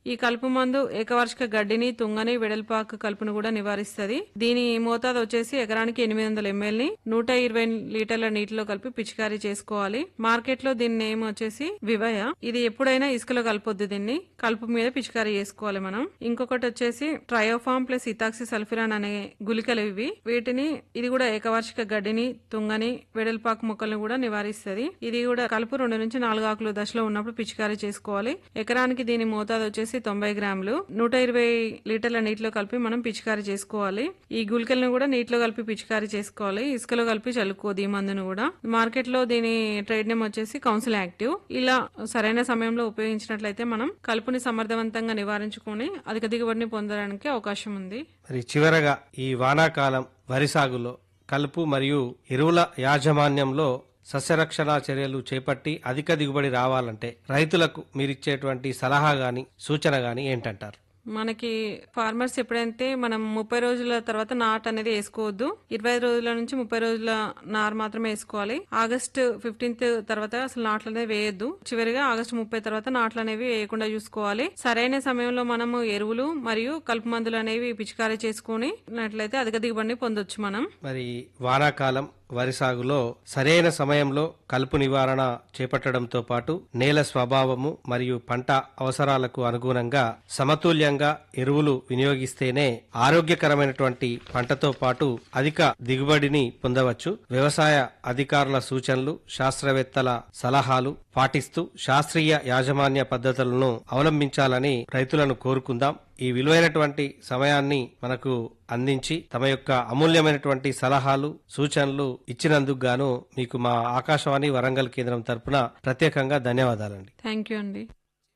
ఈ కలుపు మందు ఏకవార్షిక గడ్డిని తుంగని వెడల్పాకు కలుపును కూడా నివారిస్తుంది దీని మోతాదు వచ్చేసి ఎకరానికి ఎనిమిది వందల ఎంఎల్ ని నూట ఇరవై లీటర్ల నీటిలో కలిపి పిచికారీ చేసుకోవాలి మార్కెట్ లో దీని నేమ్ వచ్చేసి వివయ ఇది ఎప్పుడైనా ఇసుకలో కలపొద్దు దీన్ని కలుపు మీద పిచికారీ చేసుకోవాలి మనం ఇంకొకటి వచ్చేసి ట్రయోఫామ్ ప్లస్ ఇతాక్సి సల్ఫిరాన్ అనే గుళికలు ఇవి వీటిని ఇది కూడా ఏకవార్షిక గడ్డిని తుంగని వెడల్పాకు మొక్కలను కూడా నివారిస్తుంది ఇది కూడా కలుపు రెండు నుంచి నాలుగు ఆకులు దశలో ఉన్నప్పుడు పిచికారీ చేసుకోవాలి ఎకరానికి దీని మోతాదు వచ్చేసి తొంభై గ్రాములు నూట ఇరవై లీటర్ల నీటిలో కలిపి మనం పిచికారీ చేసుకోవాలి ఈ గుళికలను కూడా నీటిలో కలిపి పిచికారీ చేసుకోవాలి ఇసుకలో కలిపి చల్లుకోదు ఈ మందును కూడా మార్కెట్ లో దీని ట్రేడ్ నేమ్ వచ్చేసి కౌన్సిల్ యాక్టివ్ ఇలా సరైన సమయంలో ఉపయోగించినట్లయితే మనం కలుపుని సమర్థవంతంగా నివారించుకొని అధిక దిగుబడిని పొందడానికి అవకాశం ఉంది మరి చివరగా ఈ వానాకాలం వరి సాగులో కలుపు మరియు ఎరువుల యాజమాన్యంలో సస్యరక్షణ చర్యలు చేపట్టి అధిక దిగుబడి రావాలంటే రైతులకు మీరిచ్చేటువంటి సలహా గాని సూచన గాని ఏంటంటారు మనకి ఫార్మర్స్ ఎప్పుడైతే మనం ముప్పై రోజుల తర్వాత నాట్ అనేది వేసుకోవద్దు ఇరవై రోజుల నుంచి ముప్పై రోజుల నార్ మాత్రమే వేసుకోవాలి ఆగస్ట్ ఫిఫ్టీన్త్ తర్వాత అసలు నాట్లు అనేవి వేయొద్దు చివరిగా ఆగస్ట్ ముప్పై తర్వాత నాట్లు అనేవి వేయకుండా చూసుకోవాలి సరైన సమయంలో మనము ఎరువులు మరియు కలుపు మందులు అనేవి పిచికారీ చేసుకుని నట్లయితే అధిక దిగుబడిని పొందొచ్చు మనం మరి వానాకాలం వరి సాగులో సరైన సమయంలో కలుపు నివారణ చేపట్టడంతో పాటు నేల స్వభావము మరియు పంట అవసరాలకు అనుగుణంగా సమతుల్యంగా ఎరువులు వినియోగిస్తేనే ఆరోగ్యకరమైనటువంటి పంటతో పాటు అధిక దిగుబడిని పొందవచ్చు వ్యవసాయ అధికారుల సూచనలు శాస్త్రవేత్తల సలహాలు పాటిస్తూ శాస్త్రీయ యాజమాన్య పద్ధతులను అవలంబించాలని రైతులను కోరుకుందాం ఈ విలువైనటువంటి సమయాన్ని మనకు అందించి తమ యొక్క అమూల్యమైనటువంటి సలహాలు సూచనలు ఇచ్చినందుకు గాను మీకు మా ఆకాశవాణి వరంగల్ కేంద్రం తరపున ప్రత్యేకంగా ధన్యవాదాలండి థ్యాంక్ యూ అండి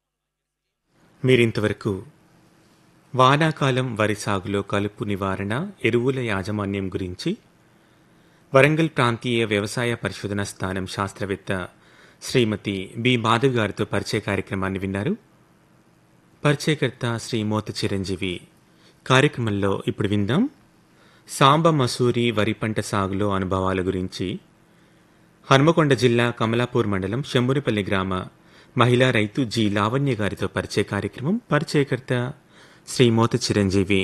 మీరింతవరకు వానాకాలం వరి సాగులో కలుపు నివారణ ఎరువుల యాజమాన్యం గురించి వరంగల్ ప్రాంతీయ వ్యవసాయ పరిశోధన స్థానం శాస్త్రవేత్త శ్రీమతి బి మాధవ్ గారితో పరిచయ కార్యక్రమాన్ని విన్నారు పరిచయకర్త శ్రీ మోత చిరంజీవి కార్యక్రమంలో ఇప్పుడు విందాం సాంబ మసూరి వరి పంట సాగులో అనుభవాల గురించి హనుమకొండ జిల్లా కమలాపూర్ మండలం శంభునిపల్లి గ్రామ మహిళా రైతు జి లావణ్య గారితో పరిచయ కార్యక్రమం పరిచయకర్త శ్రీ మోత చిరంజీవి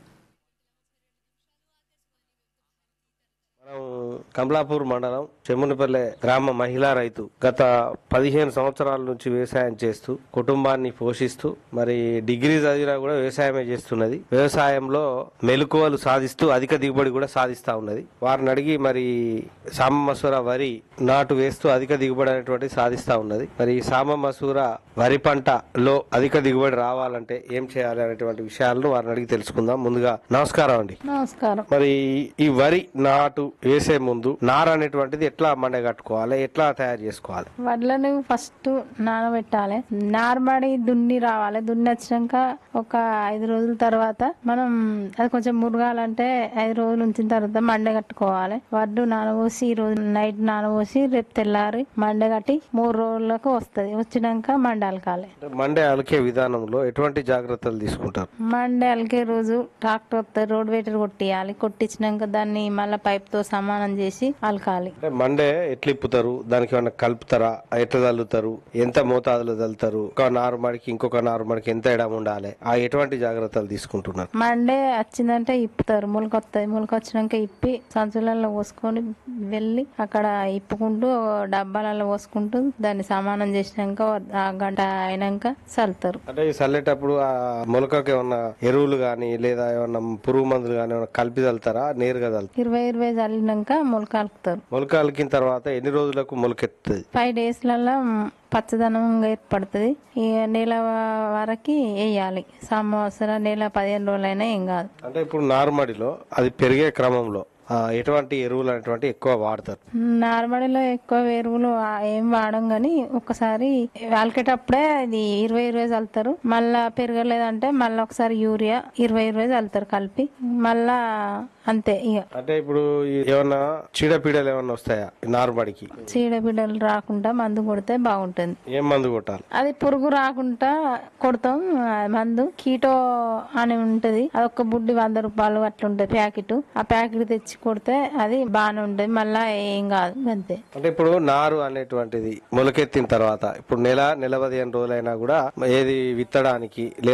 మనం కమలాపూర్ మండలం చెమ్మునిపల్లె గ్రామ మహిళా రైతు గత పదిహేను సంవత్సరాల నుంచి వ్యవసాయం చేస్తూ కుటుంబాన్ని పోషిస్తూ మరి డిగ్రీ చదివినా కూడా వ్యవసాయమే చేస్తున్నది వ్యవసాయంలో మెలకువలు సాధిస్తూ అధిక దిగుబడి కూడా సాధిస్తా ఉన్నది వారిని అడిగి మరి సామ మసూర వరి నాటు వేస్తూ అధిక దిగుబడి అనేటువంటి సాధిస్తా ఉన్నది మరి ఈ సామ మసూర వరి పంటలో అధిక దిగుబడి రావాలంటే ఏం చేయాలి అనేటువంటి విషయాలను వారిని అడిగి తెలుసుకుందాం ముందుగా నమస్కారం అండి నమస్కారం మరి ఈ వరి నాటు వేసే ముందు నార అనేటువంటిది ఎట్లా మండే కట్టుకోవాలి ఎట్లా తయారు చేసుకోవాలి వడ్లను ఫస్ట్ నానబెట్టాలి నార్మడి దున్ని రావాలి దున్ని వచ్చినాక ఒక ఐదు రోజుల తర్వాత మనం అది కొంచెం మురగాలంటే ఐదు రోజులు ఉంచిన తర్వాత మండే కట్టుకోవాలి వడ్డు నానబోసి ఈ రోజు నైట్ నానబోసి రేపు తెల్లారి మండే కట్టి మూడు రోజులకు వస్తుంది వచ్చినాక మండే అలకాలి అంటే మండే అలికే విధానంలో ఎటువంటి జాగ్రత్తలు తీసుకుంటారు మండే అలికే రోజు ట్రాక్టర్ వస్తే రోడ్ వేటర్ కొట్టియాలి కొట్టించినాక దాన్ని మళ్ళీ పైప్ తో సమానం చేసి అలకాలి అంటే మండే ఎట్లా ఇప్పుతారు దానికి ఏమైనా కలుపుతారా ఎట్లా చల్లుతారు ఎంత మోతాదులో చల్లుతారు ఒక నారుమడికి ఇంకొక నారుమడికి ఎంత ఎడం ఉండాలి ఆ ఎటువంటి జాగ్రత్తలు తీసుకుంటున్నారు మండే వచ్చిందంటే ఇప్పుతారు మొలక వస్తుంది మొలక వచ్చినాక ఇప్పి సంచులలో పోసుకొని వెళ్ళి అక్కడ ఇప్పుకుంటూ డబ్బాలలో పోసుకుంటూ దాన్ని సమానం చేసినాక ఆ గంట అయినాక చల్లుతారు అంటే ఈ చల్లేటప్పుడు ఆ మొలకకి ఏమన్నా ఎరువులు గాని లేదా ఏమన్నా పురుగు మందులు గాని ఏమన్నా కలిపి చల్లుతారా నేరుగా చల్లుతారు ఇరవై ఇరవై చల్లినాక మొలక అలుకుతారు మొలక అలికిన తర్వాత ఎన్ని రోజులకు మొలకెత్తుతుంది ఫైవ్ డేస్లలో పచ్చదనం ఏర్పడుతుంది ఈ నెల వరకు వేయాలి సంవత్సరం నెల పదిహేను రోజులైనా ఏం కాదు అంటే ఇప్పుడు నారుమడిలో అది పెరిగే క్రమంలో ఆ, ఎటువంటి ఎరువులు అనేటువంటి ఎక్కువ వాడతారు నార్మల్గా ఎక్కువ ఎరువులు ఆ- ఏం వాడం గాని ఒక్కసారి అలికేటప్పుడే అది ఇరవై ఇరవై చల్లుతారు మళ్ళా పెరగలేదంటే మళ్ళీ ఒకసారి యూరియా ఇరవై ఇరవై చల్లుతారు కలిపి మళ్ళా అంతే ఇక అంటే ఇప్పుడు ఈ ఏమన్నా చీడపీడలు ఏమన్నా వస్తాయా ఈ నారుమడికి చీడపీడలు రాకుండా మందు కొడితే బాగుంటుంది ఏం మందు కొట్టాలి అది పురుగు రాకుండా కొడతాం ఆ మందు కీటో అని ఉంటది అది ఒక బుడ్డి వంద రూపాయలు అట్లా ఉంటది ప్యాకెట్ ఆ ప్యాకెట్ తెచ్చి కొడితే అది బాగానే ఉంటది మళ్ళా ఏం కాదు అంతే అంటే ఇప్పుడు నారు అనేటువంటిది మొలకెత్తిన తర్వాత ఇప్పుడు నెల నెల పదిహేను రోజులైనా కూడా ఏది విత్తడానికి